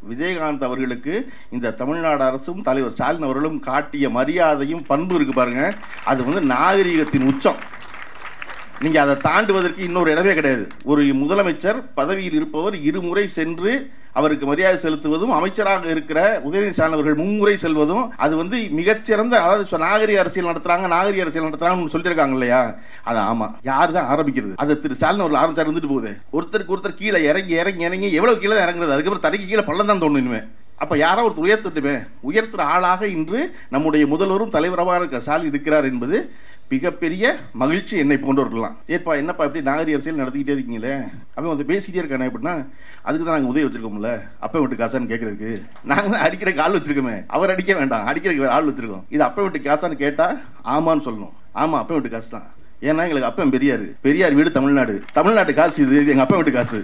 விஜயகாந்த் அவர்களுக்கு இந்த தமிழ்நாடு அரசும் தலைவர் ஸ்டாலின் அவர்களும் காட்டிய மரியாதையும் பண்பு இருக்கு பாருங்க அது வந்து நாகரிகத்தின் உச்சம் நீங்க அதை தாண்டுவதற்கு இன்னொரு இடமே கிடையாது ஒரு முதலமைச்சர் பதவியில் இருப்பவர் இருமுறை சென்று அவருக்கு மரியாதை செலுத்துவதும் அமைச்சராக இருக்கிற உதயநிதி ஸ்டாலின் அவர்கள் மும்முறை செல்வதும் அது வந்து மிகச்சிறந்த அதாவது சொ- நாகரிக அரசியல் நடத்துறாங்க நாகரிக அரசியல் நடத்துறாங்கன்னு சொல்லியிருக்காங்க இல்லையா அது ஆமா யார் தான் ஆரம்பிக்கிறது அது திரு ஸ்டாலின் அவர்கள் ஆரம்பிச்சார் இருந்துட்டு போகுது ஒருத்தருக்கு ஒருத்தர் கீழே இறங்கி இறங்கி இறங்கி எவ்வளவு கீழே தான் இறங்குறது அதுக்கப்புறம் தரைக்கு கீழே பள்ளம் தான் தோணும் இனிமே அப்ப யாரோ ஒருத்தர் உயர்த்தட்டுமே உயர்த்துற ஆளாக இன்று நம்முடைய முதல்வரும் தலைவரமாக இருக்க ஸ்டாலின் இருக்கிறார் என்பது மிகப்பெரிய மகிழ்ச்சி என்னை போன்றவர்கள்லாம் ஏப்பா என்னப்பா இப்படி நாகரிக அரசியல் நடத்திக்கிட்டே இருக்கீங்களே அவன் வந்து பேசிட்டே இருக்கானே அப்படின்னா அதுக்கு தான் நாங்கள் உதவி வச்சிருக்கோம்ல அப்பா வீட்டு காசான்னு கேட்கறதுக்கு நாங்கள் தான் அடிக்கிறதுக்கு ஆள் வச்சிருக்கோமே அவர் அடிக்க வேண்டாம் அடிக்கிறதுக்கு வேற ஆள் வச்சிருக்கோம் இது அப்பா வீட்டு காசான்னு கேட்டா ஆமான்னு சொல்லணும் ஆமா அப்பா வீட்டு காசு தான் ஏன்னா எங்களுக்கு அப்பன் பெரியார் பெரியார் வீடு தமிழ்நாடு தமிழ்நாட்டு காசு இது இது எங்க அப்பா வீட்டு காசு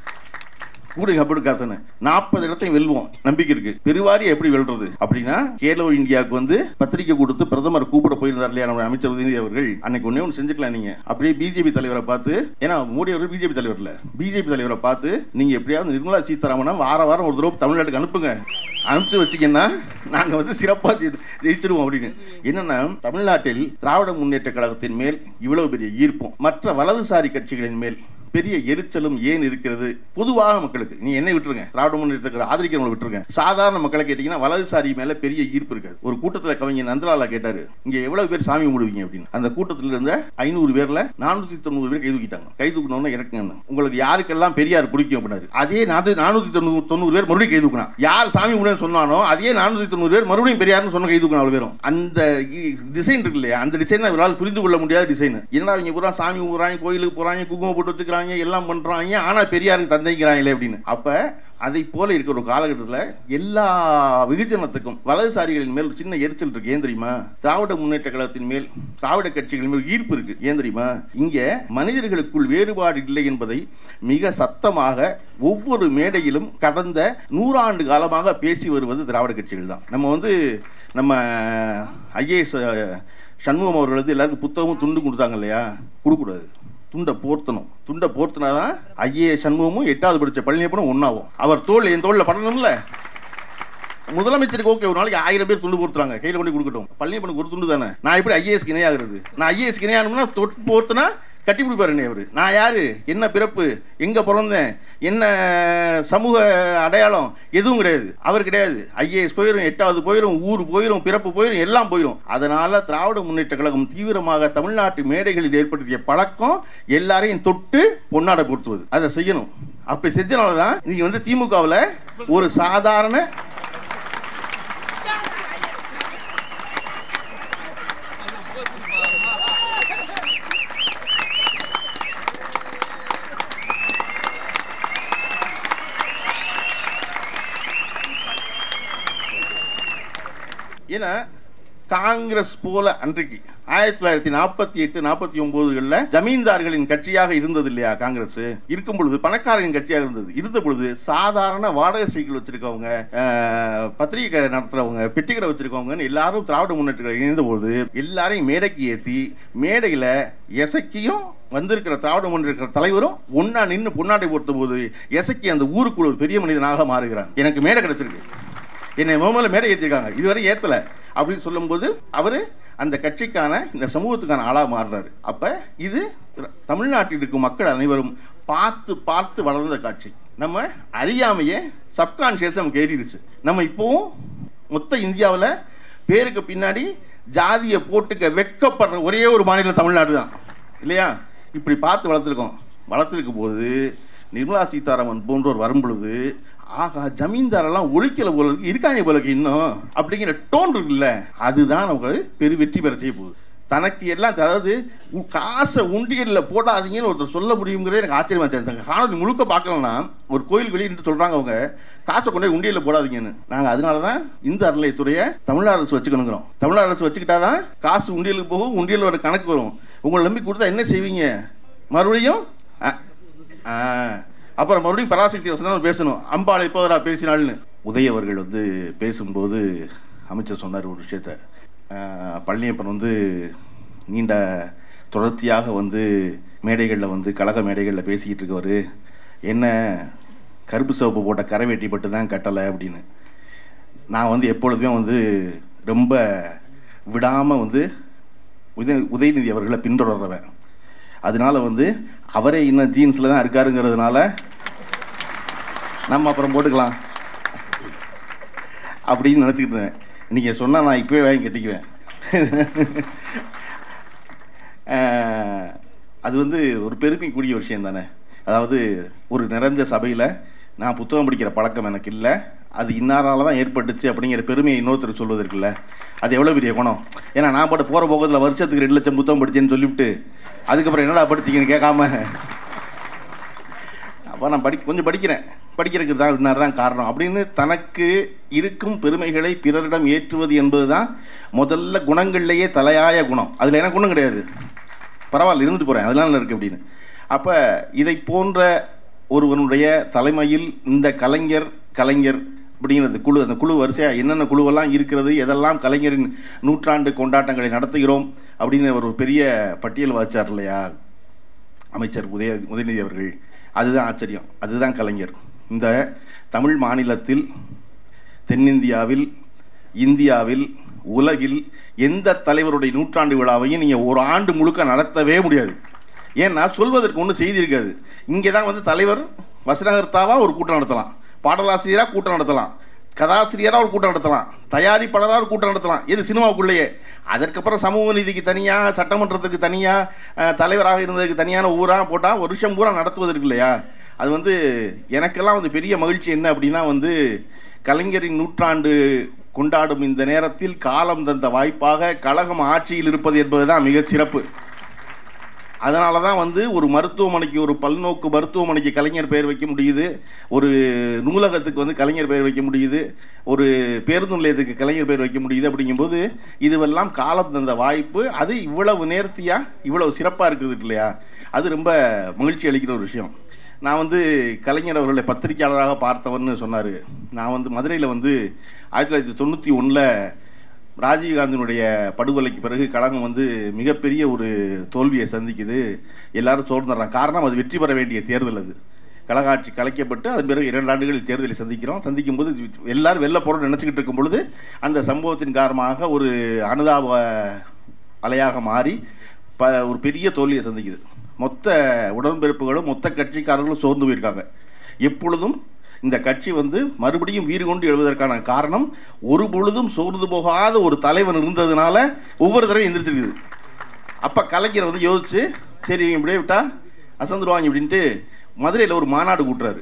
கூடுங்க அப்படி காசன நாற்பது இடத்தையும் வெல்வோம் நம்பிக்கை இருக்கு பெருவாரி எப்படி வெல்றது அப்படின்னா கேலோ இந்தியாவுக்கு வந்து பத்திரிக்கை கொடுத்து பிரதமர் கூப்பிட போயிருந்தார் இல்லையா நம்ம அமைச்சர் உதயநிதி அவர்கள் அன்னைக்கு ஒண்ணே ஒன்று செஞ்சுக்கலாம் நீங்க அப்படியே பிஜேபி தலைவரை பார்த்து ஏன்னா மோடி அவர்கள் பிஜேபி தலைவர் இல்ல பிஜேபி தலைவரை பார்த்து நீங்க எப்படியாவது நிர்மலா சீதாராமனை வார வாரம் ஒரு தடவை தமிழ்நாட்டுக்கு அனுப்புங்க அனுப்பிச்சு வச்சீங்கன்னா நாங்க வந்து சிறப்பா ஜெயி- ஜெயிச்சிருவோம் அப்படின்னு என்னன்னா தமிழ்நாட்டில் திராவிட முன்னேற்ற கழகத்தின் மேல் இவ்வளவு பெரிய ஈர்ப்பும் மற்ற வலதுசாரி கட்சிகளின் மேல் பெரிய எரிச்சலும் ஏன் இருக்கிறது பொதுவாக மக்களுக்கு நீ என்னை விட்டுருங்க திராவிட முன்னேற்றத்தை ஆதரிக்கிறவங்களை விட்டுருங்க சாதாரண மக்களை கேட்டீங்கன்னா வலதுசாரி மேல பெரிய ஈர்ப்பு இருக்காது ஒரு கூட்டத்தில் கவிஞர் நந்தலாலா கேட்டாரு இங்க எவ்வளவு பேர் சாமி கும்பிடுவீங்க அப்படின்னு அந்த கூட்டத்தில் இருந்த ஐநூறு பேர்ல நானூத்தி தொண்ணூறு பேர் கை தூக்கிட்டாங்க கை தூக்கணும்னா இறக்குங்க உங்களுக்கு யாருக்கெல்லாம் பெரியார் பிடிக்கும் அப்படின்னாரு அதே நானூத்தி நானூத்தி தொண்ணூறு தொண்ணூறு பேர் மறுபடியும் கை தூக்கினா யார் சாமி கும்பிடுன்னு சொன்னானோ அதே நானூத்தி தொண்ணூறு பேர் மறுபடியும் பெரியார்னு சொன்ன கை தூக்கணும் அவ்வளவு பேரும் அந்த டிசைன் இருக்கு இல்லையா அந்த டிசைன் இவரால் புரிந்து கொள்ள முடியாத டிசைன் என்னடா இவங்க பூரா சாமி கும்பிடுறாங்க கோயிலுக்கு போறாங்க குங்குமம் போட்டு வச்சுக்கிறாங்க எல்லாம் பண்றாங்க ஆனா பெரியாரின் தந்தைங்கிறாங்களே அப்படின்னு அப்ப அதை போல இருக்கிற ஒரு காலகட்டத்தில் எல்லா வெகுஜனத்துக்கும் வலதுசாரிகளின் மேல் ஒரு சின்ன எரிச்சல் இருக்கு ஏன் தெரியுமா திராவிட முன்னேற்ற கழகத்தின் மேல் திராவிட கட்சிகள் மேல் ஈர்ப்பு இருக்கு ஏன் தெரியுமா இங்க மனிதர்களுக்குள் வேறுபாடு இல்லை என்பதை மிக சத்தமாக ஒவ்வொரு மேடையிலும் கடந்த நூறாண்டு காலமாக பேசி வருவது திராவிட கட்சிகள் தான் நம்ம வந்து நம்ம ஐஏஎஸ் சண்முகம் அவர்கள் வந்து எல்லாருக்கும் புத்தகமும் துண்டு கொடுத்தாங்க இல்லையா கொடுக்கூடாது துண்டை போர்த்தணும் துண்டை போர்த்தினாதான் ஐஏ சண்முகமும் எட்டாவது படிச்ச பழனியப்பனும் ஒன்னாகும் அவர் தோல் என் தோல்ல படணும்ல முதலமைச்சருக்கு ஓகே ஒரு நாளைக்கு ஆயிரம் பேர் துண்டு போர்த்துறாங்க கையில கொண்டு கொடுக்கட்டும் பழனியப்பனுக்கு ஒரு துண்டு தானே நான் எப்படி ஐஏஎஸ் இணையாகிறது நான் ஐஏஎஸ் இணையாகணும்னா தொட்டு போர்த்துனா கட்டி பிடிப்பாரு என்னை அவரு நான் யாரு என்ன பிறப்பு எங்க பிறந்தேன் என்ன சமூக அடையாளம் எதுவும் கிடையாது அவர் கிடையாது ஐஏஎஸ் போயிடும் எட்டாவது போயிடும் ஊர் போயிடும் பிறப்பு போயிடும் எல்லாம் போயிடும் அதனால திராவிட முன்னேற்ற கழகம் தீவிரமாக தமிழ்நாட்டு மேடைகளில் ஏற்படுத்திய பழக்கம் எல்லாரையும் தொட்டு பொன்னாடை பொருத்துவது அதை செய்யணும் அப்படி செஞ்சனால தான் நீங்க வந்து திமுகவில் ஒரு சாதாரண ஏன்னா காங்கிரஸ் போல அன்றைக்கு ஆயிரத்தி தொள்ளாயிரத்தி நாற்பத்தி எட்டு நாற்பத்தி ஒன்பதுகளில் ஜமீன்தார்களின் கட்சியாக இருந்தது இல்லையா காங்கிரஸ் இருக்கும் பொழுது பணக்காரரின் கட்சியாக இருந்தது இருந்த பொழுது சாதாரண வாடகை சைக்கிள் வச்சிருக்கவங்க அஹ், பத்திரிகை கடை நடத்துறவங்க பெட்டி கடை வச்சிருக்கவங்கன்னு எல்லாரும் திராவிட முன்னேற்ற கழகம் இணைந்த பொழுது எல்லாரையும் மேடைக்கு ஏற்றி மேடையில் எசக்கியும் வந்திருக்கிற திராவிட முன்னேற்ற தலைவரும் ஒன்னா நின்று பொன்னாட்டை பொறுத்த போது எசக்கி அந்த ஊருக்குள்ள ஒரு பெரிய மனிதனாக மாறுகிறான் எனக்கு மேடை கிடைச்சிருக்கு என்னை முதல்ல மேடை ஏற்றிருக்காங்க இதுவரை ஏத்தல அப்படின்னு சொல்லும்போது அவரு அந்த கட்சிக்கான இந்த சமூகத்துக்கான ஆளாக மாறுறாரு அப்ப இது திர- தமிழ்நாட்டில் இருக்கும் மக்கள் அனைவரும் பார்த்து பார்த்து வளர்ந்த காட்சி நம்ம அறியாமையே சப்கான்சியஸ் நமக்கு ஏறிடுச்சு நம்ம இப்போவும் மொத்த இந்தியாவில் பேருக்கு பின்னாடி ஜாதியை போட்டுக்க வெட்கப்படுற ஒரே ஒரு மாநிலம் தமிழ்நாடு தான் இல்லையா இப்படி பார்த்து வளர்த்துருக்கோம் வளர்த்துருக்கும் போது நிர்மலா சீதாராமன் போன்றோர் வரும் பொழுது ஆகா ஜமீன்தாரெல்லாம் ஒழிக்கல போல இருக்கு இருக்காங்க போல இருக்கு இன்னும் அப்படிங்கிற டோன் இருக்குல்ல அதுதான் நமக்கு பெரு வெற்றி பெற செய்ய போகுது தனக்கு எல்லாம் அதாவது உ- காசை உண்டியல்ல போடாதீங்கன்னு ஒருத்தர் சொல்ல முடியுங்கிறதே எனக்கு ஆச்சரியமா இருந்துச்சு காணொலி முழுக்க பார்க்கலன்னா ஒரு கோயில் வெளியே நின்று சொல்றாங்க அவங்க காசை கொண்டு போய் உண்டியல்ல போடாதீங்கன்னு நாங்க அதனால தான் இந்த அறநிலையத்துறையை தமிழ்நாடு அரசு வச்சுக்கணுங்கிறோம் தமிழ்நாடு அரசு வச்சுக்கிட்டாதான் காசு உண்டியலுக்கு போகும் உண்டியல் ஒரு கணக்கு வரும் உங்களை நம்பி கொடுத்தா என்ன செய்வீங்க மறுபடியும் அ, ஆ, அப்புறம் மறுபடியும் பராசக்தி வசனம் பேசணும் அம்பாள் இப்போதா பேசினாள்னு உதய அவர்கள் வந்து பேசும்போது அமைச்சர் சொன்னார் ஒரு விஷயத்த ஆ, பழனியப்பன் வந்து நீண்ட தொடர்ச்சியாக வந்து மேடைகளில் வந்து கழக மேடைகளில் பேசிக்கிட்டு இருக்கவர் என்ன கருப்பு சிவப்பு போட்ட கரை வெட்டி பட்டு தான் கட்டலை அப்படின்னு நான் வந்து எப்பொழுதுமே வந்து ரொம்ப விடாமல் வந்து உதய உதயநிதி அவர்களை பின்தொடர்றவன் அதனால வந்து அவரே இன்னும் ஜீன்ஸில் தான் இருக்காருங்கிறதுனால நம்ம அப்புறம் போட்டுக்கலாம் அப்படின்னு நினச்சிக்கிட்டு இருந்தேன் நீங்கள் சொன்னால் நான் இப்போவே வாங்கி கட்டிக்குவேன் அஹ், அது வந்து ஒரு பெருமைக்குரிய விஷயம் தானே அதாவது ஒரு நிறைஞ்ச சபையில் நான் புத்தகம் படிக்கிற பழக்கம் எனக்கு இல்லை அது இன்னாரால தான் ஏற்பட்டுச்சு அப்படிங்கிற பெருமையை இன்னொருத்தர் சொல்வதற்குல்ல அது எவ்வளோ பெரிய குணம் ஏன்னா நான் பாட்டு போகிற போகத்தில் வருஷத்துக்கு ரெண்டு லட்சம் புத்தகம் படிச்சேன்னு சொல்லிவிட்டு அதுக்கப்புறம் என்னடா படிச்சீங்கன்னு கேட்காம அப்போ நான் படி கொஞ்சம் படிக்கிறேன் படிக்கிறதுக்கு தான் இன்னார் தான் காரணம் அப்படின்னு தனக்கு இருக்கும் பெருமைகளை பிறரிடம் ஏற்றுவது என்பது தான் முதல்ல குணங்கள்லேயே தலையாய குணம் அதில் எனக்கு ஒன்றும் கிடையாது பரவாயில்ல இருந்துட்டு போகிறேன் அதெல்லாம் நல்லா இருக்கு அப்படின்னு அப்போ இதை போன்ற ஒருவனுடைய தலைமையில் இந்த கலைஞர் கலைஞர் அப்படிங்கிறது குழு அந்த குழு வரிசையாக என்னென்ன குழுவெல்லாம் இருக்கிறது எதெல்லாம் கலைஞரின் நூற்றாண்டு கொண்டாட்டங்களை நடத்துகிறோம் அப்படின்னு ஒரு பெரிய பட்டியல் வச்சார் இல்லையா அமைச்சர் உதய உதயநிதி அவர்கள் அதுதான் ஆச்சரியம் அதுதான் கலைஞர் இந்த தமிழ் மாநிலத்தில் தென்னிந்தியாவில் இந்தியாவில் உலகில் எந்த தலைவருடைய நூற்றாண்டு விழாவையும் நீங்கள் ஒரு ஆண்டு முழுக்க நடத்தவே முடியாது ஏன்னா சொல்வதற்கு ஒன்றும் செய்தி இருக்காது இங்கே தான் வந்து தலைவர் வசனகர்த்தாவாக ஒரு கூட்டம் நடத்தலாம் பாடலாசிரியராக கூட்டம் நடத்தலாம் கதாசிரியராக ஒரு கூட்டம் நடத்தலாம் தயாரிப்பாளராக ஒரு கூட்டம் நடத்தலாம் இது சினிமாவுக்குள்ளேயே அதற்கப்புறம் சமூக நீதிக்கு தனியாக சட்டமன்றத்துக்கு தனியாக தலைவராக இருந்ததுக்கு தனியான ஊராக போட்டால் வருஷம் பூரா நடத்துவதற்கு இல்லையா அது வந்து எனக்கெல்லாம் வந்து பெரிய மகிழ்ச்சி என்ன அப்படின்னா வந்து கலைஞரின் நூற்றாண்டு கொண்டாடும் இந்த நேரத்தில் காலம் தந்த வாய்ப்பாக கழகம் ஆட்சியில் இருப்பது என்பதுதான் மிகச் சிறப்பு அதனால தான் வந்து ஒரு மருத்துவமனைக்கு ஒரு பல்நோக்கு மருத்துவமனைக்கு கலைஞர் பெயர் வைக்க முடியுது ஒரு நூலகத்துக்கு வந்து கலைஞர் பெயர் வைக்க முடியுது ஒரு பேருந்து நிலையத்துக்கு கலைஞர் பெயர் வைக்க முடியுது அப்படிங்கும்போது இதுவெல்லாம் காலம் தந்த வாய்ப்பு அது இவ்வளவு நேர்த்தியாக இவ்வளவு சிறப்பாக இருக்குது இல்லையா அது ரொம்ப மகிழ்ச்சி அளிக்கிற ஒரு விஷயம் நான் வந்து கலைஞர் அவர்களை பத்திரிக்கையாளராக பார்த்தவன்னு சொன்னார் நான் வந்து மதுரையில் வந்து ஆயிரத்தி தொள்ளாயிரத்தி தொண்ணூற்றி ஒன்றில் ராஜீவ்காந்தினுடைய படுகொலைக்கு பிறகு கழகம் வந்து மிகப்பெரிய ஒரு தோல்வியை சந்திக்குது எல்லாரும் சோர்ந்துடுறாங்க காரணம் அது வெற்றி பெற வேண்டிய தேர்தல் அது கழகாட்சி கலைக்கப்பட்டு அதன் பிறகு இரண்டு ஆண்டுகளில் தேர்தலை சந்திக்கிறோம் சந்திக்கும் போது எல்லாரும் வெளில போகிறோம்னு நினச்சிக்கிட்டு இருக்கும் பொழுது அந்த சம்பவத்தின் காரணமாக ஒரு அனுதாப அலையாக மாறி ப ஒரு பெரிய தோல்வியை சந்திக்குது மொத்த உடன்பிறப்புகளும் மொத்த கட்சிக்காரர்களும் சோர்ந்து போயிருக்காங்க எப்பொழுதும் இந்த கட்சி வந்து மறுபடியும் வீறு கொண்டு எழுவதற்கான காரணம் ஒரு பொழுதும் சோர்ந்து போகாத ஒரு தலைவன் இருந்ததுனால ஒவ்வொரு தடவையும் எந்திரிச்சிருக்குது அப்போ கலைஞர் வந்து யோசிச்சு சரி இவங்க இப்படியே விட்டா அசந்துருவாங்க அப்படின்ட்டு மதுரையில் ஒரு மாநாடு கூட்டுறாரு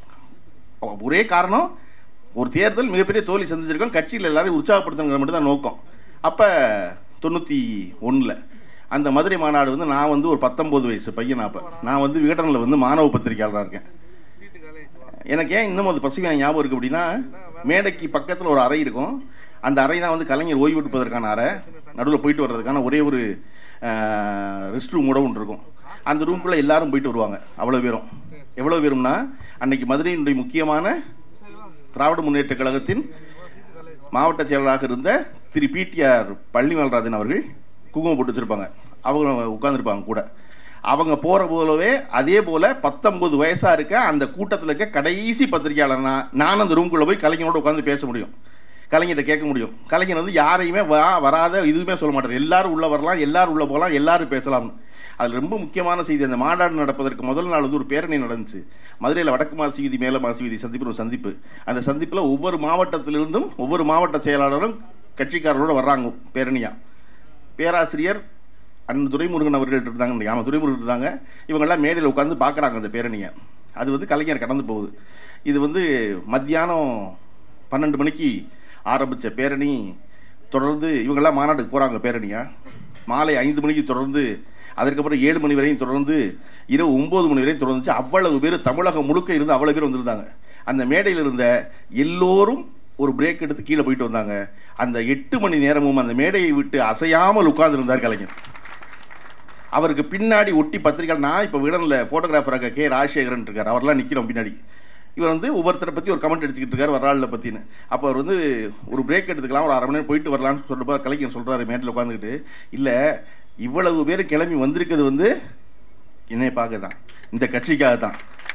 ஒரே காரணம் ஒரு தேர்தல் மிகப்பெரிய தோல்வி சந்திச்சிருக்கோம் கட்சியில் எல்லாரையும் உற்சாகப்படுத்தணுங்கிற மட்டும் தான் நோக்கம் அப்போ தொண்ணூற்றி ஒன்றில் அந்த மதுரை மாநாடு வந்து நான் வந்து ஒரு பத்தொம்போது வயசு பையன் அப்போ நான் வந்து விகடனில் வந்து மாணவ பத்திரிகையாளராக இருக்கேன் எனக்கு ஏன் இன்னும் அது பசுமையான ஞாபகம் இருக்குது அப்படின்னா மேடைக்கு பக்கத்தில் ஒரு அறை இருக்கும் அந்த அறை தான் வந்து கலைஞர் ஓய்வு எடுப்பதற்கான அறை நடுவில் போயிட்டு வர்றதுக்கான ஒரே ஒரு ரெஸ்ட் ரூம் கூட ஒன்று இருக்கும் அந்த ரூம்குள்ளே எல்லாரும் போயிட்டு வருவாங்க அவ்வளோ பேரும் எவ்வளோ பேரும்னா அன்னைக்கு மதுரையினுடைய முக்கியமான திராவிட முன்னேற்ற கழகத்தின் மாவட்ட செயலராக இருந்த திரு பிடிஆர் பள்ளிமல்ராஜன் அவர்கள் குங்குமம் போட்டு வச்சுருப்பாங்க அவங்க உட்காந்துருப்பாங்க கூட அவங்க போகிற போலவே அதே போல் பத்தொம்பது வயசாக இருக்க அந்த கூட்டத்தில் இருக்க கடைசி பத்திரிகையாளர்னா நான் அந்த ரூம்குள்ளே போய் கலைஞரோட உட்காந்து பேச முடியும் கலைஞர்கிட்ட கேட்க முடியும் கலைஞர் வந்து யாரையுமே வா வராத இதுவுமே சொல்ல மாட்டார் எல்லாரும் உள்ளே வரலாம் எல்லாரும் உள்ளே போகலாம் எல்லாரும் பேசலாம் அதில் ரொம்ப முக்கியமான செய்தி அந்த மாநாடு நடப்பதற்கு முதல் நாள் வந்து ஒரு பேரணி நடந்துச்சு மதுரையில் வடக்கு மாசி வீதி மேல மாசி வீதி சந்திப்பு ஒரு சந்திப்பு அந்த சந்திப்பில் ஒவ்வொரு மாவட்டத்திலிருந்தும் ஒவ்வொரு மாவட்ட செயலாளரும் கட்சிக்காரரோட வர்றாங்க பேரணியாக பேராசிரியர் அண்ணன் துரைமுருகன் அவர்கள் இருந்தாங்க ஆமாம் துரைமுருகன் இருந்தாங்க இவங்கெல்லாம் மேடையில் உட்காந்து பார்க்குறாங்க அந்த பேரணியை அது வந்து கலைஞர் கடந்து போகுது இது வந்து மத்தியானம் பன்னெண்டு மணிக்கு ஆரம்பித்த பேரணி தொடர்ந்து இவங்கெல்லாம் மாநாட்டுக்கு போகிறாங்க பேரணியாக மாலை ஐந்து மணிக்கு தொடர்ந்து அதற்கப்புறம் ஏழு மணி வரையும் தொடர்ந்து இரவு ஒம்பது மணி வரையும் தொடர்ந்துச்சு அவ்வளவு பேர் தமிழகம் முழுக்க இருந்து அவ்வளோ பேர் வந்திருந்தாங்க அந்த மேடையில் இருந்த எல்லோரும் ஒரு பிரேக் எடுத்து கீழே போயிட்டு வந்தாங்க அந்த எட்டு மணி நேரமும் அந்த மேடையை விட்டு அசையாமல் உட்கார்ந்துருந்தார் கலைஞர் அவருக்கு பின்னாடி ஒட்டி பத்திரிகை நான் இப்போ விடனில் ஃபோட்டோகிராஃபராக கே ராஜசேகரன் இருக்கார் அவரெல்லாம் நிற்கிறோம் பின்னாடி இவர் வந்து ஒவ்வொருத்தரை பற்றி ஒரு கமெண்ட் எடுத்துக்கிட்டு இருக்காரு வராளில் பற்றின்னு அப்போ அவர் வந்து ஒரு பிரேக் எடுத்துக்கலாம் ஒரு அரை மணி நேரம் போயிட்டு வரலான்னு சொல்லிட்டு கலைஞர் சொல்கிறாரு மேட்டில் உட்காந்துக்கிட்டு இல்லை இவ்வளவு பேர் கிளம்பி வந்திருக்கிறது வந்து என்னை பார்க்க தான் இந்த கட்சிக்காக தான்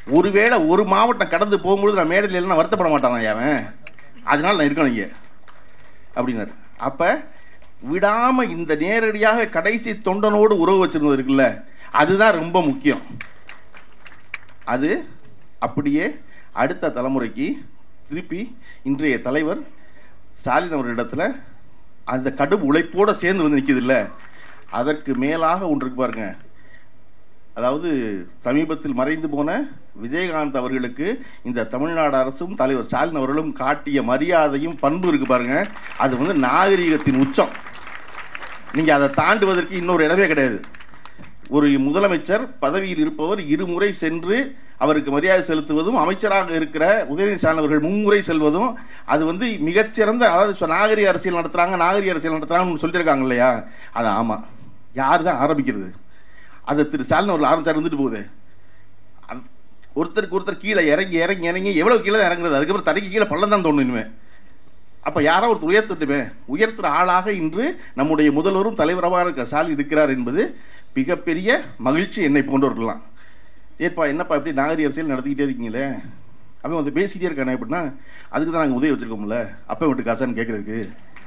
ஒருவேளை ஒரு மாவட்டம் கடந்து போகும்பொழுது நான் மேடையில் இல்லைன்னா வருத்தப்பட மாட்டானா அவன் அதனால நான் இருக்கணும் இங்கே அப்படின்னாரு அப்போ விடாமல் இந்த நேரடியாக கடைசி தொண்டனோடு உறவு வச்சிருந்தது இருக்குல்ல அதுதான் ரொம்ப முக்கியம் அது அப்படியே அடுத்த தலைமுறைக்கு திருப்பி இன்றைய தலைவர் ஸ்டாலின் அவர்களிடத்துல அந்த கடும் உழைப்போடு சேர்ந்து வந்து நிற்கிது இல்லை அதற்கு மேலாக ஒன்று இருக்கு பாருங்க அதாவது சமீபத்தில் மறைந்து போன விஜயகாந்த் அவர்களுக்கு இந்த தமிழ்நாடு அரசும் தலைவர் ஸ்டாலின் அவர்களும் காட்டிய மரியாதையும் பண்பு இருக்கு பாருங்க அது வந்து நாகரிகத்தின் உச்சம் நீங்க அதை தாண்டுவதற்கு இன்னொரு இடமே கிடையாது ஒரு முதலமைச்சர் பதவியில் இருப்பவர் இருமுறை சென்று அவருக்கு மரியாதை செலுத்துவதும் அமைச்சராக இருக்கிற உதயநிதி ஸ்டாலின் அவர்கள் மும்முறை செல்வதும் அது வந்து மிகச்சிறந்த அதாவது சொ- நாகரிக அரசியல் நடத்துறாங்க நாகரிக அரசியல் நடத்துறாங்கன்னு சொல்லியிருக்காங்க இல்லையா அது ஆமா யார் தான் ஆரம்பிக்கிறது அதை திரு ஸ்டாலின் அவர்கள் ஆரம்பிச்சார் இருந்துட்டு போகுது அது- ஒருத்தருக்கு ஒருத்தர் கீழே இறங்கி இறங்கி இறங்கி எவ்வளவு கீழே தான் இறங்குறது அதுக்கப்புறம் தரைக்கு கீழே பள்ளம் தான் தோணும் இனிமே அப்ப யாரோ ஒருத்தர் உயர்த்தட்டுமே உயர்த்துற ஆளாக இன்று நம்முடைய முதல்வரும் தலைவரமாக இருக்க ஸ்டாலின் இருக்கிறார் என்பது மிகப்பெரிய மகிழ்ச்சி என்னை போன்றவர்கள்லாம் ஏப்பா என்னப்பா இப்படி நாகரிக அரசியல் நடத்திக்கிட்டே இருக்கீங்களே அவன் வந்து பேசிக்கிட்டே இருக்கானே அப்படின்னா அதுக்கு தான் நாங்கள் உதவி வச்சிருக்கோம்ல அப்பா வீட்டு காசான்னு கேட்கறதுக்கு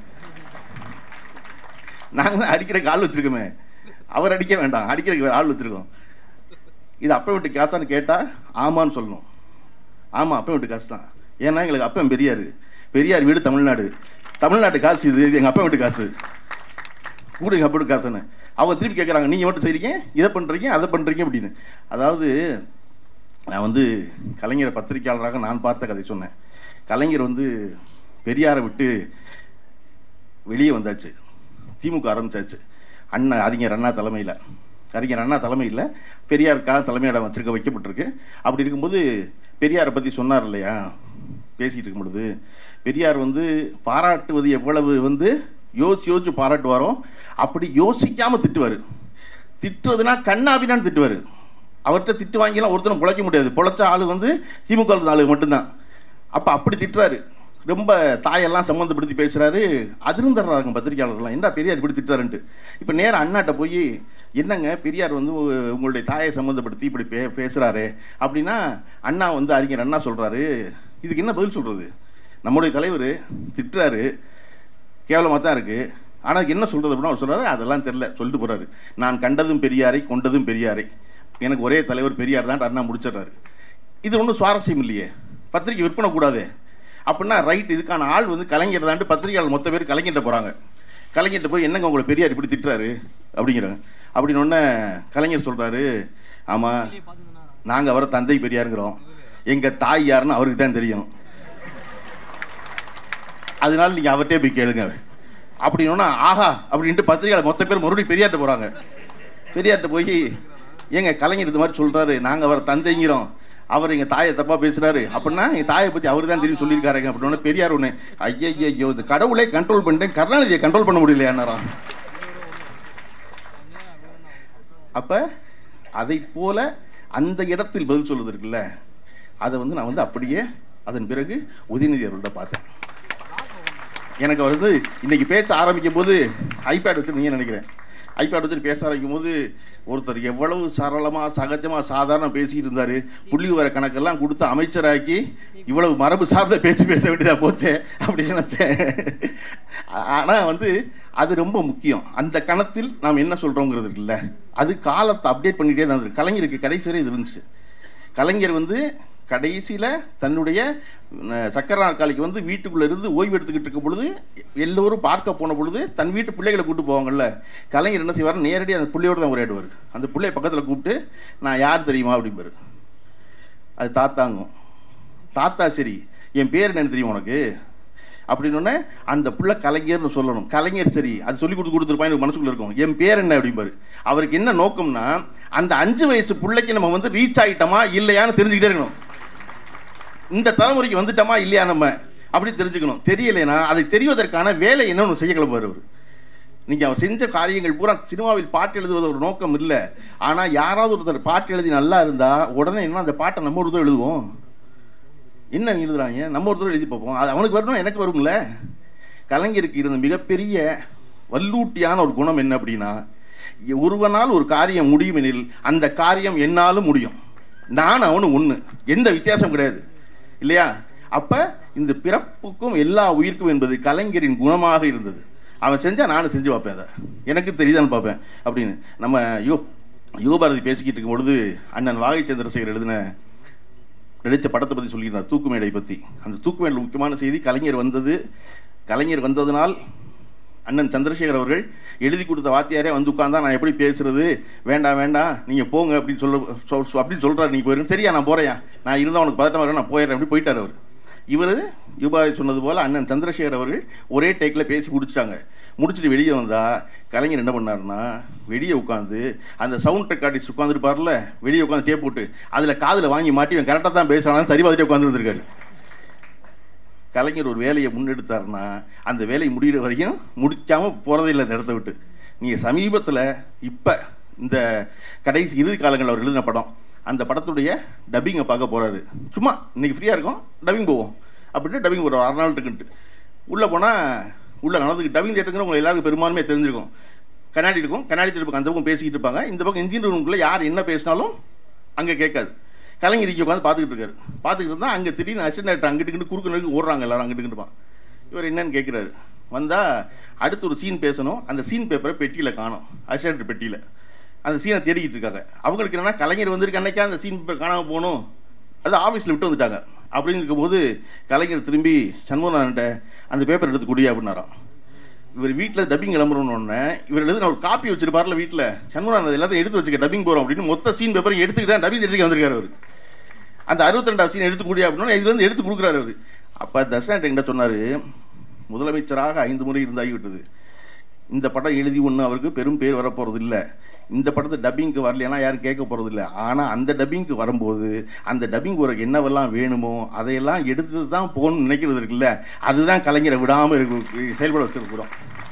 நாங்கள் தான் அடிக்கிற ஆள் வச்சிருக்கோமே அவர் அடிக்க வேண்டாம் அடிக்கிறதுக்கு வேற ஆள் வச்சிருக்கோம் இது அப்பா வீட்டு காசான்னு கேட்டால் ஆமான்னு சொல்லணும் ஆமாம் அப்பா வீட்டு காசு தான் ஏன்னா எங்களுக்கு அப்பன் பெரியார் பெரியார் வீடு தமிழ்நாடு தமிழ்நாட்டு காசு இது இது எங்கள் அப்பா வீட்டு காசு கூட எங்கள் அப்பா வீட்டு காசுன்னு அவங்க திருப்பி கேட்குறாங்க நீங்கள் மட்டும் செய்றீங்க இதை பண்ணுறீங்க அதை பண்ணுறீங்க அப்படின்னு அதாவது நான் வந்து கலைஞரை பத்திரிக்கையாளராக நான் பார்த்த கதை சொன்னேன் கலைஞர் வந்து பெரியாரை விட்டு வெளியே வந்தாச்சு திமுக ஆரம்பிச்சாச்சு அண்ணன் அறிஞர் அண்ணா தலைமையில் அறிஞர் அண்ணா தலைமையில் பெரியாருக்காக தலைமையிடம் வச்சிருக்க வைக்கப்பட்டிருக்கு அப்படி இருக்கும்போது பெரியாரை பற்றி சொன்னார் இல்லையா பேசிகிட்டு இருக்கும் பொழுது பெரியார் வந்து பாராட்டுவது எவ்வளவு வந்து யோசிச்சு யோசிச்சு பாராட்டுவாரோ அப்படி யோசிக்காம திட்டுவார் திட்டுறதுனா கண்ணாபினான்னு திட்டுவார் அவர்கிட்ட திட்டு வாங்கிலாம் ஒருத்தரும் பிழைக்க முடியாது பிழைச்ச ஆளு வந்து திமுக இருந்த ஆளு மட்டும்தான் அப்போ அப்படி திட்டுறாரு ரொம்ப தாயெல்லாம் சம்மந்தப்படுத்தி பேசுறாரு அதிர்ந்துடுறாங்க பத்திரிகையாளர்கள்லாம் என்ன பெரியார் இப்படி திட்டுறாருன்ட்டு இப்போ நேரா அண்ணாட்ட போய் என்னங்க பெரியார் வந்து உ- உங்களுடைய தாயை சம்மந்தப்படுத்தி இப்படி பே பேசுறாரு அப்படின்னா அண்ணா வந்து அறிஞர் அண்ணா சொல்றாரு இதுக்கு என்ன பதில் சொல்றது நம்முடைய தலைவர் திட்டுறாரு கேவலமாக தான் இருக்கு ஆனால் என்ன சொல்றது அப்படின்னா அவர் சொல்றாரு அதெல்லாம் தெரியல சொல்லிட்டு போறாரு நான் கண்டதும் பெரியாரை கொண்டதும் பெரியாரை எனக்கு ஒரே தலைவர் பெரியார் தான் அண்ணா முடிச்சிடுறாரு இது ஒன்றும் சுவாரஸ்யம் இல்லையே பத்திரிக்கை விற்பனை கூடாதே அப்படின்னா ரைட் இதுக்கான ஆள் வந்து கலைஞர் தான்ட்டு பத்திரிகையாளர் மொத்த பேர் கலைஞர்கிட்ட போகிறாங்க கலைஞர்கிட்ட போய் என்னங்க உங்களை பெரியார் இப்படி திட்டுறாரு அப்படிங்கிறாங்க அப்படின்னு உடனே கலைஞர் சொல்றாரு ஆமாம் நாங்கள் அவரை தந்தை பெரியாருங்கிறோம் எங்கள் தாய் யாருன்னு அவருக்கு தான் தெரியும் அதனால நீங்கள் அவர்கிட்டே போய் கேளுங்க அப்படின்னா ஆஹா அப்படின்ட்டு பத்திரிகையாளர் மொத்த பேர் மறுபடியும் பெரியார்ட்ட போகிறாங்க பெரியார்ட்ட போய் ஏங்க கலைஞர் இது மாதிரி சொல்கிறாரு நாங்கள் அவரை தந்தைங்கிறோம் அவர் எங்கள் தாயை தப்பாக பேசுகிறாரு அப்படின்னா எங்கள் தாயை பற்றி அவர் தான் தெரியும் சொல்லியிருக்காருங்க அப்படின்னு பெரியார் ஒன்று ஐயய்யோ இது கடவுளே கண்ட்ரோல் பண்ணிட்டேன் கருணாநிதியை கண்ட்ரோல் பண்ண முடியலையா நேரம் அப்போ அதை போல அந்த இடத்தில் பதில் சொல்வது இருக்குல்ல அதை வந்து நான் வந்து அப்படியே அதன் பிறகு உதயநிதி அவர்கள்ட்ட பார்த்தேன் எனக்கு வந்து இன்னைக்கு பேச ஆரம்பிக்கும் போது ஐபேட் வச்சு நினைக்கிறேன் ஐபேட் வச்சுட்டு பேச ஆரம்பிக்கும் போது ஒருத்தர் எவ்வளவு சரளமாக சகஜமாக சாதாரண பேசிட்டு இருந்தார் புள்ளி வர கணக்கெல்லாம் கொடுத்து அமைச்சராக்கி இவ்வளவு மரபு சார்ந்த பேச்சு பேச வேண்டியதாக போச்சே அப்படின்னு நினச்சேன் ஆனால் வந்து அது ரொம்ப முக்கியம் அந்த கணத்தில் நாம் என்ன சொல்கிறோங்கிறது இருக்குல்ல அது காலத்தை அப்டேட் பண்ணிகிட்டே தான் இருந்திருக்கு. கலைஞருக்கு கடைசி வரை இது இருந்துச்சு கலைஞர் வந்து கடைசியில் தன்னுடைய அஹ், சக்கர நாற்காலிக்கு வந்து வீட்டுக்குள்ளே இருந்து ஓய்வு எடுத்துக்கிட்டு இருக்கும் பொழுது எல்லோரும் பார்க்க போன பொழுது தன் வீட்டு பிள்ளைகளை கூப்பிட்டு போவாங்கல்ல கலைஞர் என்ன செய்வார் நேரடியாக அந்த பிள்ளையோட தான் உரையாடுவார் அந்த பிள்ளைய பக்கத்தில் கூப்பிட்டு நான் யார் தெரியுமா அப்படிம்பாரு அது தாத்தாங்கும் தாத்தா சரி என் பேர் என்னன்னு தெரியும் உனக்கு அப்படின்னு அந்த புள்ள கலைஞர்னு சொல்லணும் கலைஞர் சரி அது சொல்லி கொடுத்து கொடுத்துருப்பான் எனக்கு மனசுக்குள்ள இருக்கும் என் பேர் என்ன அப்படிம்பாரு அவருக்கு என்ன நோக்கம்னா அந்த அஞ்சு வயசு பிள்ளைக்கு நம்ம வந்து ரீச் ஆகிட்டோமா இல்லையான்னு தெரிஞ்சுக்கிட்டே இருக்கணும் இந்த தலைமுறைக்கு வந்துட்டோமா இல்லையா நம்ம அப்படி தெரிஞ்சுக்கணும் தெரியலைன்னா அதை தெரிவதற்கான வேலை என்னன்னு செய்ய கிளம்புவார் அவர் நீங்க அவர் செஞ்ச காரியங்கள் பூரா சினிமாவில் பாட்டு எழுதுவது ஒரு நோக்கம் இல்லை ஆனா யாராவது ஒருத்தர் பாட்டு எழுதி நல்லா இருந்தா உடனே என்ன அந்த பாட்டை நம்ம ஒருத்தர் எழுதுவோம் என்ன எழுதுறாங்க நம்ம ஒருத்தர் எழுதி பார்ப்போம் அது அவனுக்கு வரணும் எனக்கு வரும்ல கலைஞருக்கு இருந்த மிகப்பெரிய வல்லூட்டியான ஒரு குணம் என்ன அப்படின்னா ஒருவனால் ஒரு காரியம் முடியும் எனில் அந்த காரியம் என்னாலும் முடியும் நான் அவனு ஒன்று எந்த வித்தியாசம் கிடையாது இல்லையா அப்போ இந்த பிறப்புக்கும் எல்லா உயிர்க்கும் என்பது கலைஞரின் குணமாக இருந்தது அவன் செஞ்சால் நானும் செஞ்சு பார்ப்பேன் அதை எனக்கு தெரியுதான்னு பார்ப்பேன் அப்படின்னு நம்ம யோ யுகபாரதி பேசிக்கிட்டு இருக்கும் பொழுது அண்ணன் வாகை சந்திரசேகர் எழுதின நடித்த படத்தை பற்றி சொல்லியிருந்தார் தூக்கு மேடை பற்றி அந்த தூக்கு மேடையில் முக்கியமான செய்தி கலைஞர் வந்தது கலைஞர் வந்ததுனால் அண்ணன் சந்திரசேகர் அவர்கள் எழுதி கொடுத்த வாத்தியாரே வந்து உட்கார்ந்தா நான் எப்படி பேசுறது வேண்டாம் வேண்டாம் நீங்கள் போங்க அப்படின்னு சொல்ல சொல் சொல்- அப்படின்னு சொல்கிறாரு நீங்கள் போயிருங்க சரியா நான் போகிறேன் நான் இருந்தால் உனக்கு பதட்டம் வரும் நான் போயிடுறேன் அப்படி போயிட்டார் அவர் இவர் யுபாய் சொன்னது போல் அண்ணன் சந்திரசேகர் அவர்கள் ஒரே டேக்கில் பேசி முடிச்சிட்டாங்க முடிச்சுட்டு வெளியே வந்தால் கலைஞர் என்ன பண்ணாருன்னா வெளியே உட்காந்து அந்த சவுண்ட் ரெக்கார்டிஸ்ட் உட்காந்துருப்பார்ல வெளியே உட்காந்து டேப் போட்டு அதில் காதில் வாங்கி மாட்டி இவன் கரெக்டாக தான் பேசுறான்னு சரி பார்த்துட்டு உட்காந்துருந்துருக்காரு கலைஞர் ஒரு வேலையை முன்னெடுத்தாருன்னா அந்த வேலை முடிகிற வரைக்கும் முடிக்காம போகிறதே இல்லை இந்த இடத்த விட்டு நீங்கள் சமீபத்தில் இப்போ இந்த கடைசி இறுதி காலங்களில் அவர் எழுதின படம் அந்த படத்துடைய டப்பிங்கை பார்க்க போகிறாரு சும்மா இன்னைக்கு ஃப்ரீயாக இருக்கும் டப்பிங் போவோம் அப்படின்ட்டு டப்பிங் போகிறோம் அரை நாள் இருக்குன்ட்டு உள்ளே போனால் உள்ளே நடந்துக்கு டப்பிங் தேட்டருங்கிற உங்களுக்கு எல்லாருக்கும் பெரும்பான்மையே தெரிஞ்சிருக்கும் கண்ணாடி இருக்கும் கண்ணாடி திருப்பக்கம் அந்த பக்கம் பேசிக்கிட்டு இருப்பாங்க இந்த பக்கம் இன்ஜின் ரூமுக்குள்ளே யார் என்ன பேசினாலும் அங்கே கேட்காது கலைஞர் இங்கே உட்காந்து பார்த்துக்கிட்டு இருக்காரு பார்த்துக்கிட்டு இருந்தால் அங்கே திடீர்னு அசிஸ்டன்ட் அங்கிட்டு இங்கிட்டு குறுக்கு நெடுக்கு ஓடுறாங்க எல்லாரும் அங்கிட்டு இங்கிட்டுப்பான் இவர் என்னன்னு கேட்குறாரு வந்தால் அடுத்து ஒரு சீன் பேசணும் அந்த சீன் பேப்பரை பெட்டியில் காணும் அசிஸ்டன்ட் பெட்டியில் அந்த சீனை தேடிக்கிட்டு இருக்காங்க அவங்களுக்கு என்னன்னா கலைஞர் வந்திருக்க அன்னைக்கா அந்த சீன் பேப்பர் காணாமல் போகணும் அது ஆஃபீஸில் விட்டு வந்துட்டாங்க அப்படின்னு இருக்கும்போது கலைஞர் திரும்பி சண்முகநாதன்ட்ட அந்த பேப்பர் எடுத்து குடி அப்படின்னாராம் இவர் வீட்டில் டப்பிங் கிளம்புறோன்னு இவர் எழுதி ஒரு காப்பி வச்சிருப்பார்ல வீட்டில் சண்முகநாதன் அது எல்லாத்தையும் எடுத்து வச்சுக்க டப்பிங் போகிறோம் அப்படின்னு மொத்த சீன் பேப்பரை எடுத்துக்கிட்டு தான் டப்பிங் எடுத்துக்க வந்திருக்காரு அவர் அந்த அறுபத்தி ரெண்டாவது சீன் எடுத்து கூடிய அப்படின்னா இதுல இருந்து எடுத்து கொடுக்குறாரு அவர் அப்போ தர்ஷனா என்ன சொன்னார் முதலமைச்சராக ஐந்து முறை இருந்தாகிவிட்டது இந்த படம் எழுதி ஒன்று அவருக்கு பெரும் பேர் வரப்போகிறது இல்லை இந்த படத்தை டப்பிங்க்கு வரலைன்னா யாரும் கேட்க போகிறது இல்லை ஆனால் அந்த டப்பிங்க்கு வரும்போது அந்த டப்பிங் ஒரு என்னவெல்லாம் வேணுமோ அதையெல்லாம் எடுத்து தான் போகணும்னு நினைக்கிறது இருக்குல்ல அதுதான் கலைஞரை விடாமல் இருக்கு செயல்பட வச்சிருக்கிறோம்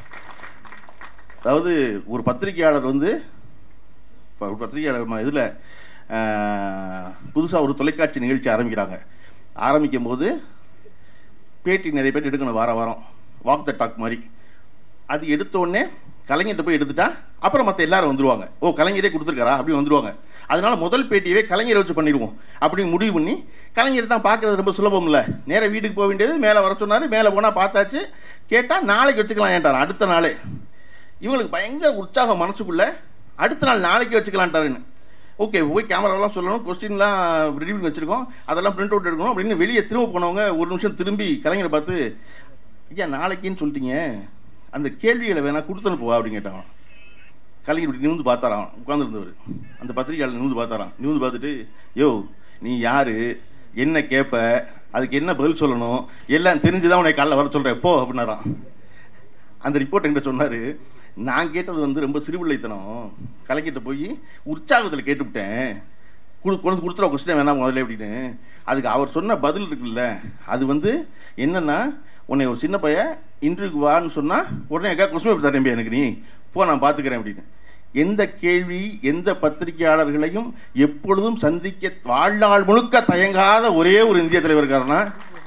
அதாவது ஒரு பத்திரிகையாளர் வந்து இப்போ ஒரு பத்திரிகையாளர் இதில் புதுசாக ஒரு தொலைக்காட்சி நிகழ்ச்சி ஆரம்பிக்கிறாங்க ஆரம்பிக்கும் போது பேட்டி நிறைய பேர் எடுக்கணும் வார வாரம் வாக் த டாக் மாதிரி அது எடுத்த உடனே கலைஞர்கிட்ட போய் எடுத்துட்டா அப்புறம் மற்ற எல்லாரும் வந்துருவாங்க ஓ கலைஞரே கொடுத்துருக்காரா அப்படி வந்துருவாங்க அதனால முதல் பேட்டியவே கலைஞரை வச்சு பண்ணிடுவோம் அப்படின்னு முடிவு பண்ணி கலைஞர் தான் பார்க்கறது ரொம்ப சுலபம் இல்லை நேராக வீட்டுக்கு போக வேண்டியது மேலே வர சொன்னார் மேலே போனால் பார்த்தாச்சு கேட்டால் நாளைக்கு வச்சுக்கலாம் ஏன்ட்டார் அடுத்த நாளே இவங்களுக்கு பயங்கர உற்சாகம் மனசுக்குள்ள அடுத்த நாள் நாளைக்கு வச்சுக்கலான்ட்டாருன்னு ஓகே போய் கேமராலாம் சொல்லணும் கொஸ்டின்லாம் ரெடி பண்ணி வச்சுருக்கோம் அதெல்லாம் பிரிண்ட் அவுட் எடுக்கணும் அப்படின்னு வெளியே திரும்ப போனவங்க ஒரு நிமிஷம் திரும்பி கலைஞரை பார்த்து ஐயா நாளைக்குன்னு சொல்லிட்டீங்க அந்த கேள்விகளை வேணா கொடுத்துன்னு போவா அப்படின்னு கேட்டாங்க கலைஞர் இப்படி நிமிந்து பார்த்தாராம் உட்காந்துருந்தவர் அந்த பத்திரிகையாளர் நிமிந்து பார்த்தாராம் நிமிந்து பார்த்துட்டு யோ நீ யாரு என்ன கேட்ப அதுக்கு என்ன பதில் சொல்லணும் எல்லாம் தெரிஞ்சுதான் உன்னை காலைல வர சொல்கிறேன் போ அப்படின்னாராம் அந்த ரிப்போர்ட் என்கிட்ட சொன்னார் நான் கேட்டது வந்து ரொம்ப சிறுபிள்ளைத்தனம் கலைக்கிட்ட போய் உற்சாகத்தில் கேட்டுவிட்டேன் கொடு கொண்டு கொடுத்துருவா கொஸ்டின் வேணாம் முதல்ல அப்படின்னு அதுக்கு அவர் சொன்ன பதில் இருக்குல்ல அது வந்து என்னன்னா உன்னை ஒரு சின்ன பையன் இன்டர்வியூக்கு வான்னு சொன்னால் உடனே எக்கா கொஸ்டின் தரேன் எனக்கு நீ போ நான் பார்த்துக்கிறேன் அப்படின்னு எந்த கேள்வி எந்த பத்திரிகையாளர்களையும் எப்பொழுதும் சந்திக்க வாழ்நாள் முழுக்க தயங்காத ஒரே ஒரு இந்திய தலைவர் இருக்காருன்னா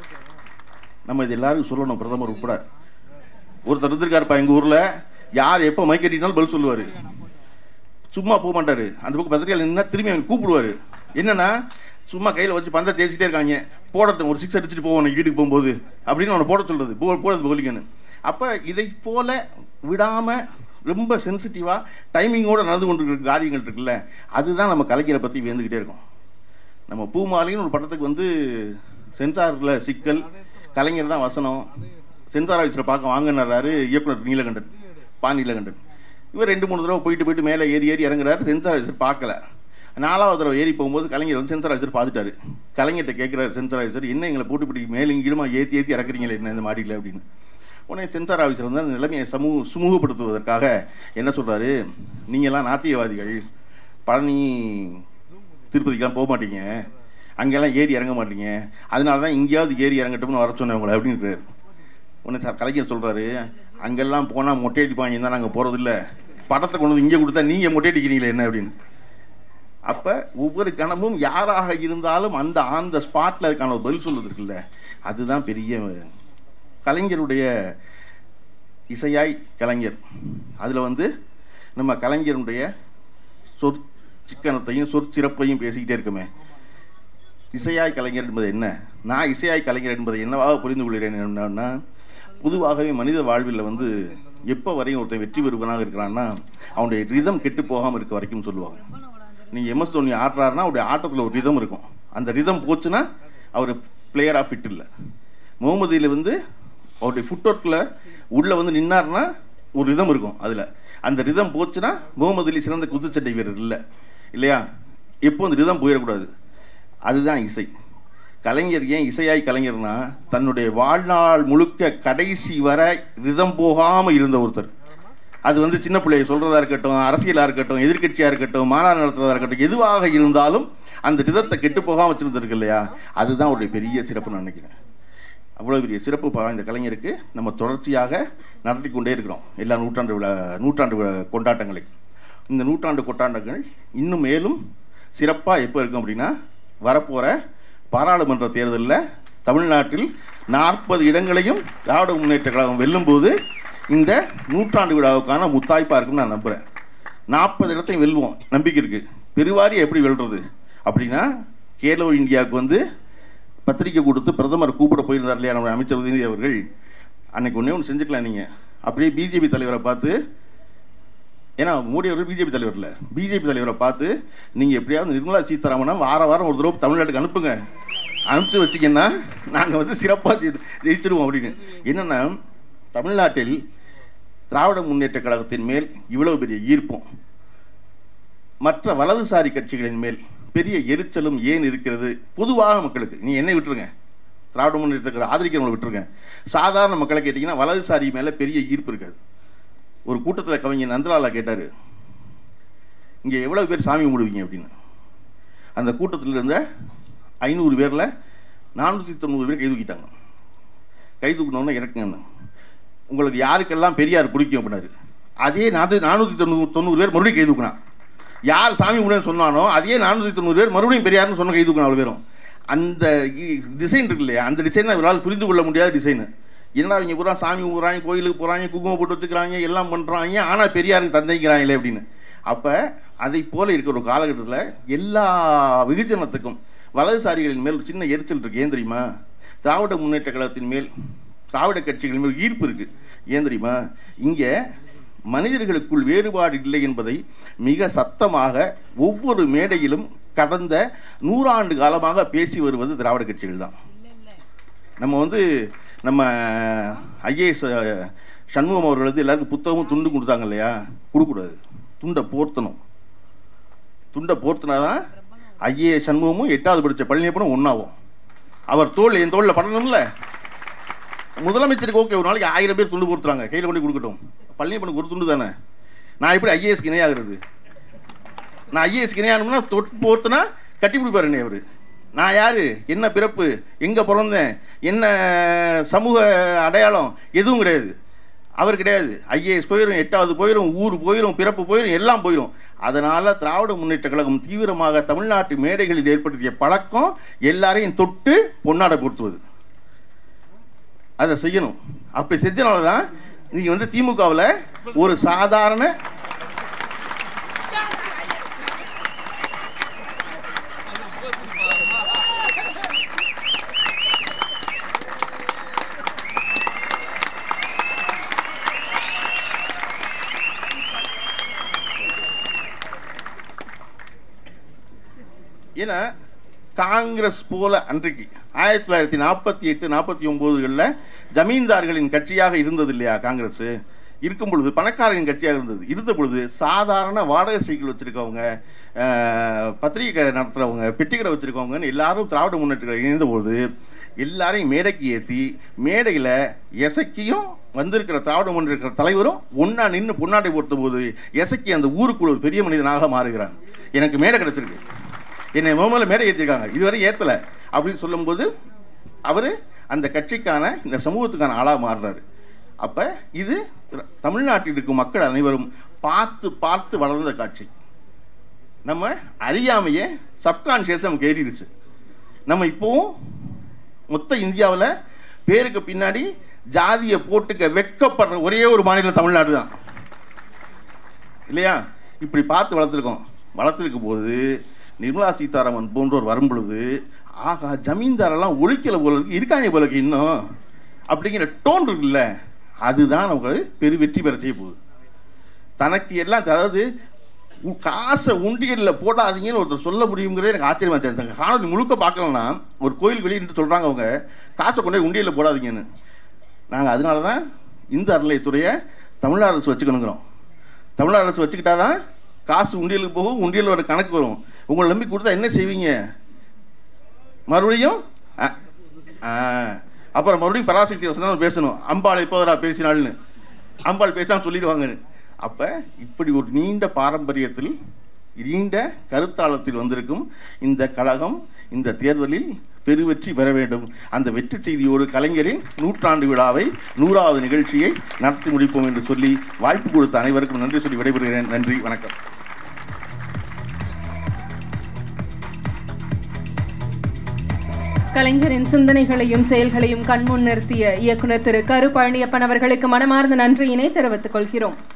நம்ம இது எல்லாருக்கும் சொல்லணும் பிரதமர் உட்பட ஒருத்தர் இருந்திருக்காருப்பா எங்கள் ஊரில் யார் எப்போ மைக்கட்டினாலும் பதில் சொல்லுவார் சும்மா போக மாட்டார் அந்த பக்கம் பத்திரிகையில் நின்னா திரும்பி அவங்க கூப்பிடுவார் என்னன்னா சும்மா கையில் வச்சு பந்தை தேய்ச்சிட்டே இருக்காங்க போடட்டும் ஒரு சிக்ஸ் அடிச்சுட்டு போவோம் உனக்கு வீட்டுக்கு போகும்போது அப்படின்னு அவனை போட சொல்கிறது போ போடுறது போலிங்கன்னு அப்போ இதை போல விடாமல் ரொம்ப சென்சிட்டிவாக டைமிங்கோட நடந்து கொண்டிருக்கிற காரியங்கள் இருக்குல்ல அதுதான் நம்ம கலைஞரை பற்றி வேந்துக்கிட்டே இருக்கோம் நம்ம பூமாலின்னு ஒரு படத்துக்கு வந்து சென்சாரில் சிக்கல் கலைஞர் தான் வசனம் சென்சார் ஆஃபீஸில் பார்க்க வாங்கினாரு இயக்குனர் நீலகண்டன் பா நீலகண்டன் இவர் ரெண்டு மூணு தடவை போயிட்டு போயிட்டு மேலே ஏறி ஏறி இறங்குறாரு சென்சார் ஆஃபீஸர் பார்க்கல நாலாவது தடவை ஏறி போகும்போது கலைஞர் வந்து சென்சார் ஆஃபீஸர் பார்த்துட்டாரு கலைஞர்கிட்ட கேட்குறாரு சென்சார் ஆஃபீஸர் என்ன எங்களை போட்டு பிடி மேலும் கீழுமா ஏற்றி ஏற்றி இறக்குறீங்களே என்ன இந்த மாடியில் அப்படின்னு உடனே சென்சார் ஆஃபீஸர் வந்து அந்த நிலைமையை சமூக சுமூகப்படுத்துவதற்காக என்ன சொல்கிறாரு நீங்கள்லாம் நாத்தியவாதிகள் பழனி திருப்பதிக்கெலாம் போக மாட்டீங்க அங்கெல்லாம் ஏறி இறங்க மாட்டீங்க அதனால தான் எங்கேயாவது ஏறி இறங்கட்டும்னு வர சொன்னேன் உங்களை அப்படின்னு இருக்காரு உடனே சார் கலைஞர் சொல்கிறாரு அங்கெல்லாம் போனால் மொட்டை அடிப்பாங்க தான் நாங்கள் போகிறதில்ல படத்தை கொண்டு வந்து இங்கே கொடுத்தா நீங்கள் மொட்டை அடிக்கிறீங்களே என்ன அப்படின்னு அப்போ ஒவ்வொரு கணமும் யாராக இருந்தாலும் அந்த ஆன் த ஸ்பாட்டில் அதுக்கான ஒரு பதில் சொல்லுது இருக்குல்ல அதுதான் பெரிய கலைஞருடைய இசையாய் கலைஞர் அதில் வந்து நம்ம கலைஞருடைய சொற் சிக்கனத்தையும் சொற்சிறப்பையும் பேசிக்கிட்டே இருக்கமே இசையாய் கலைஞர் என்பது என்ன நான் இசையாய் கலைஞர் என்பதை என்னவாக புரிந்து கொள்கிறேன் என்னன்னா பொதுவாகவே மனித வாழ்வில் வந்து எப்போ வரையும் ஒருத்தன் வெற்றி பெறுவனாக இருக்கிறான்னா அவனுடைய ரிதம் கெட்டு போகாமல் இருக்க வரைக்கும் சொல்லுவாங்க நீங்கள் எம்எஸ் தோனி ஆடுறாருன்னா அவருடைய ஆட்டத்தில் ஒரு ரிதம் இருக்கும் அந்த ரிதம் போச்சுன்னா அவர் பிளேயராக ஃபிட் இல்லை முகமது அலி வந்து அவருடைய ஃபுட் ஒர்க்கில் உள்ளே வந்து நின்னார்னா ஒரு ரிதம் இருக்கும் அதில் அந்த ரிதம் போச்சுன்னா முகமது அலி சிறந்த குத்துச்சண்டை வீரர் இல்லை இல்லையா எப்போ அந்த ரிதம் போயிடக்கூடாது அதுதான் இசை கலைஞர் ஏன் இசையாய் கலைஞர்னா தன்னுடைய வாழ்நாள் முழுக்க கடைசி வரை ரிதம் போகாமல் இருந்த ஒருத்தர் அது வந்து சின்ன பிள்ளைய சொல்றதா இருக்கட்டும் அரசியலா இருக்கட்டும் எதிர்க்கட்சியா இருக்கட்டும் மாநாடு நடத்துறதா இருக்கட்டும் எதுவாக இருந்தாலும் அந்த ரிதத்தை கெட்டு போகாம வச்சிருந்திருக்கு இல்லையா அதுதான் ஒரு பெரிய சிறப்பு நான் நினைக்கிறேன் அவ்வளோ பெரிய சிறப்பு பா- இந்த கலைஞருக்கு நம்ம தொடர்ச்சியாக நடத்தி கொண்டே இருக்கிறோம் எல்லா நூற்றாண்டு விழா நூற்றாண்டு விழா கொண்டாட்டங்களை இந்த நூற்றாண்டு கொண்டாட்டங்கள் இன்னும் மேலும் சிறப்பாக எப்போ இருக்கும் அப்படின்னா வரப்போகிற பாராளுமன்ற தேர்தலில் தமிழ்நாட்டில் நாற்பது இடங்களையும் திராவிட முன்னேற்ற கழகம் வெல்லும்போது இந்த நூற்றாண்டு விழாவுக்கான முத்தாய்ப்பாக இருக்கும்னு நான் நம்புகிறேன் நாற்பது இடத்தையும் வெல்வோம் நம்பிக்கை இருக்குது பெருவாரி எப்படி வெல்றது அப்படின்னா கேலோ இந்தியாவுக்கு வந்து பத்திரிக்கை கொடுத்து பிரதமர் கூப்பிட போயிருந்தார் இல்லையா நம்ம அமைச்சர் உதயநிதி அவர்கள் அன்னைக்கு ஒன்றே ஒன்று செஞ்சுக்கலாம் நீங்கள் அப்படியே பிஜேபி தலைவரை பார்த்து ஏன்னா மோடி அவர்கள் பிஜேபி தலைவர் இல்லை பிஜேபி தலைவரை பார்த்து நீங்கள் எப்படியாவது நிர்மலா சீதாராமனை வார வாரம் ஒரு தடவை தமிழ்நாட்டுக்கு அனுப்புங்க அனுப்பிச்சு வச்சிங்கன்னா நாங்கள் வந்து சிறப்பாக ஜெயிச்சிருவோம் அப்படின்னு என்னென்னா தமிழ்நாட்டில் திராவிட முன்னேற்ற கழகத்தின் மேல் இவ்வளவு பெரிய ஈர்ப்பும் மற்ற வலதுசாரி கட்சிகளின் மேல் பெரிய எரிச்சலும் ஏன் இருக்கிறது பொதுவாக மக்களுக்கு நீ என்னை விட்டுருங்க திராவிட முன்னேற்றத்தை ஆதரிக்கிறவங்களை விட்டுருங்க சாதாரண மக்களை கேட்டிங்கன்னா வலதுசாரி மேலே பெரிய ஈர்ப்பு இருக்காது ஒரு கூட்டத்தில் கவிஞர் நந்தலாலா கேட்டார் இங்கே எவ்வளோ பேர் சாமி கும்பிடுவீங்க அப்படின்னு அந்த கூட்டத்தில் இருந்த ஐநூறு பேரில் நானூற்றி தொண்ணூறு பேர் கை தூக்கிட்டாங்க கை தூக்கினோன்னே இறக்குங்கன்னு உங்களுக்கு யாருக்கெல்லாம் பெரியார் பிடிக்கும் அப்படின்னாரு அதே நானூற்றி நானூற்றி தொண்ணூறு தொண்ணூறு பேர் மறுபடியும் கை தூக்கினான் யார் சாமி கும்பிடுன்னு சொன்னானோ அதே நானூற்றி தொண்ணூறு பேர் மறுபடியும் பெரியார்னு சொன்ன கை தூக்கணும் அவ்வளோ பேரும் அந்த டிசைன் இருக்கு இல்லையா அந்த டிசைன் தான் இவரால் புரிந்து கொள்ள முடியாத டிசைனு என்னடா இவங்க பூரா சாமி கும்பிட்றாங்க கோயிலுக்கு போகிறாங்க குங்குமம் போட்டு வச்சுக்கிறாங்க எல்லாம் பண்ணுறாங்க ஆனால் பெரியாரின் தந்தைங்கிறாங்களே அப்படின்னு அப்போ அதை போல இருக்கிற ஒரு காலகட்டத்தில் எல்லா வெகுஜனத்துக்கும் வலதுசாரிகளின் மேல் ஒரு சின்ன எரிச்சல் இருக்கு ஏன் தெரியுமா திராவிட முன்னேற்ற கழகத்தின் மேல் திராவிட கட்சிகள் மேல் ஈர்ப்பு இருக்கு ஏன் தெரியுமா இங்கே மனிதர்களுக்குள் வேறுபாடு இல்லை என்பதை மிக சத்தமாக ஒவ்வொரு மேடையிலும் கடந்த நூறாண்டு காலமாக பேசி வருவது திராவிட கட்சிகள் தான் நம்ம வந்து நம்ம ஐஏஎஸ் சண்முகம் அவர்கள் வந்து எல்லாருக்கும் புத்தகமும் துண்டு கொடுத்தாங்க இல்லையா கொடுக்கூடாது துண்டை போர்த்தணும் துண்டை போர்த்தினாதான் ஐஏஎஸ் சண்முகமும் எட்டாவது படித்த பழனியப்பனும் ஒன்றாகும் அவர் தோல் என் தோளில் படணும்ல முதலமைச்சருக்கு ஓகே ஒரு நாளைக்கு ஆயிரம் பேர் துண்டு போர்த்துறாங்க கையில் கொண்டு கொடுக்கட்டும் பழனியப்பனுக்கு ஒரு துண்டு தானே நான் எப்படி ஐஏஎஸ்க்கு இணையாகிறது நான் ஐஏஎஸ்க்கு இணையாகணும்னா தொட்டு போர்த்துனா கட்டி பிடிப்பார் என்னை அவர் நான் யார் என்ன பிறப்பு எங்கே பிறந்தேன் என்ன சமூக அடையாளம் எதுவும் கிடையாது அவர் கிடையாது ஐஏஎஸ் போயிடும் எட்டாவது போயிடும் ஊர் போயிடும் பிறப்பு போயிடும் எல்லாம் போயிடும் அதனால் திராவிட முன்னேற்ற கழகம் தீவிரமாக தமிழ்நாட்டு மேடைகளில் ஏற்படுத்திய பழக்கம் எல்லாரையும் தொட்டு பொன்னாடை பொருத்துவது அதை செய்யணும் அப்படி செஞ்சனால தான் நீங்கள் வந்து திமுகவில் ஒரு சாதாரண ஏன்னா காங்கிரஸ் போல அன்றைக்கு ஆயிரத்தி தொள்ளாயிரத்தி நாற்பத்தி எட்டு நாற்பத்தி ஒம்போதுகளில் ஜமீன்தார்களின் கட்சியாக இருந்தது இல்லையா காங்கிரஸ் இருக்கும் பொழுது பணக்காரரின் கட்சியாக இருந்தது இருந்த பொழுது சாதாரண வாடகை சைக்கிள் வச்சுருக்கவங்க பத்திரிகை நடத்துகிறவங்க பெட்டிக்கடை வச்சுருக்கவங்கன்னு எல்லாரும் திராவிட முன்னேற்ற இணைந்த பொழுது எல்லாரையும் மேடைக்கு ஏற்றி மேடையில் எசக்கியும் வந்திருக்கிற திராவிட முன்னேற்ற தலைவரும் ஒன்றா நின்று பொன்னாட்டை பொறுத்த போது எசக்கி அந்த ஊருக்குள்ள ஒரு பெரிய மனிதனாக மாறுகிறான் எனக்கு மேடை கிடச்சிருக்கு என்னை முதல்ல மேடை ஏற்றிருக்காங்க இதுவரை ஏற்றலை அப்படின்னு சொல்லும்போது அவர் அந்த கட்சிக்கான இந்த சமூகத்துக்கான ஆளாக மாறுறாரு அப்போ இது திர- தமிழ்நாட்டில் இருக்கும் மக்கள் அனைவரும் பார்த்து பார்த்து வளர்ந்த காட்சி நம்ம அறியாமையே சப்கான்ஷியஸ் நமக்கு ஏறிடுச்சு நம்ம இப்போவும் மொத்த இந்தியாவில் பேருக்கு பின்னாடி ஜாதியை போட்டுக்க வெட்கப்படுற ஒரே ஒரு மாநிலம் தமிழ்நாடு தான் இல்லையா இப்படி பார்த்து வளர்த்துருக்கோம் வளர்த்துருக்கும் போது நிர்மலா சீதாராமன் போன்றோர் வரும் பொழுது ஆகா ஜமீன்தாரெல்லாம் ஒழிக்கல போல இருக்கு இருக்காங்க போல இருக்கு இன்னும் அப்படிங்கிற டோன் இருக்குல்ல அதுதான் நமக்கு பெரு வெற்றி பெற செய்ய போகுது தனக்கு எல்லாம் அதாவது உ- காசை உண்டியலில் போடாதீங்கன்னு ஒருத்தர் சொல்ல முடியுங்கிறதே எனக்கு ஆச்சரியமா இருந்துச்சு காணொலி முழுக்க பார்க்கலன்னா ஒரு கோயில் வெளியே நின்று சொல்கிறாங்க அவங்க காசை கொண்டு போய் உண்டியலில் போடாதீங்கன்னு நாங்கள் அதனால தான் இந்த அறநிலையத்துறையை தமிழ்நாடு அரசு வச்சுக்கணுங்கிறோம் தமிழ்நாடு அரசு வச்சுக்கிட்டாதான் காசு உண்டியலுக்கு போகும் உண்டியலில் ஒரு கணக்கு வரும் உங்களை நம்பி கொடுத்தா என்ன செய்வீங்க மறுபடியும் அ- ஆ. அப்புறம் மறுபடியும் பராசக்தி வசனம் பேசணும் அம்பாள் எப்போதா பேசினாள்னு அம்பாள் பேசினா சொல்லிடுவாங்கன்னு அப்போ இப்படி ஒரு நீண்ட பாரம்பரியத்தில் நீண்ட கருத்தாளத்தில் வந்திருக்கும் இந்த கழகம் இந்த தேர்தலில் பெருவெற்றி பெற வேண்டும் அந்த வெற்றி செய்தியோடு கலைஞரின் நூற்றாண்டு விழாவை நூறாவது நிகழ்ச்சியை நடத்தி முடிப்போம் என்று சொல்லி வாய்ப்பு கொடுத்த அனைவருக்கும் நன்றி சொல்லி விடைபெறுகிறேன் நன்றி வணக்கம் கலைஞரின் சிந்தனைகளையும் செயல்களையும் கண்முன் நிறுத்திய இயக்குனர் திரு கரு பழனியப்பன் அவர்களுக்கு மனமார்ந்த நன்றியினை தெரிவித்துக் கொள்கிறோம்